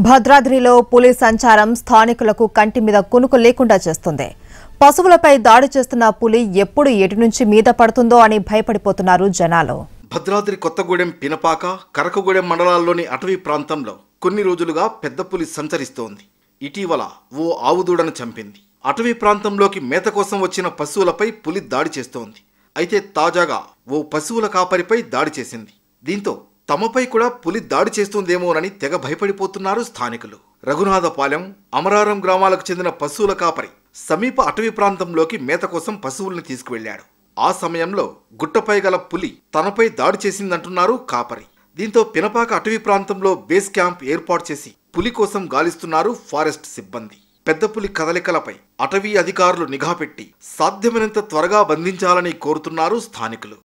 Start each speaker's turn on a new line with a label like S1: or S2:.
S1: భద్రాద్రిలో పులి సంచారం స్థానికులకు కంటి మీద కునుకు లేకుండా చేస్తుంది పశువులపై దాడి చేస్తున్న పులి ఎప్పుడు ఎటు నుంచి మీద పడుతుందో అని భయపడిపోతున్నారు జనాలు
S2: భద్రాద్రి కొత్తగూడెం పినపాక కరకగూడెం మండలాల్లోని అటవీ ప్రాంతంలో కొన్ని రోజులుగా పెద్ద పులి సంచరిస్తోంది ఇటీవల ఓ ఆవుదూడను చంపింది అటవీ ప్రాంతంలోకి మేత కోసం వచ్చిన పశువులపై పులి దాడి చేస్తోంది అయితే తాజాగా ఓ పశువుల కాపరిపై దాడి చేసింది దీంతో తమపై కూడా పులి దాడి చేస్తుందేమోనని తెగ భయపడిపోతున్నారు స్థానికులు రఘునాథపాలెం అమరారం గ్రామాలకు చెందిన పశువుల కాపరి సమీప అటవీ ప్రాంతంలోకి మేత కోసం పశువుల్ని తీసుకువెళ్లాడు ఆ సమయంలో గుట్టపై గల పులి తనపై దాడి చేసిందంటున్నారు కాపరి దీంతో పినపాక అటవీ ప్రాంతంలో బేస్ క్యాంప్ ఏర్పాటు చేసి పులి కోసం గాలిస్తున్నారు ఫారెస్ట్ సిబ్బంది పెద్ద పులి కదలికలపై అటవీ అధికారులు నిఘా పెట్టి సాధ్యమైనంత త్వరగా బంధించాలని కోరుతున్నారు స్థానికులు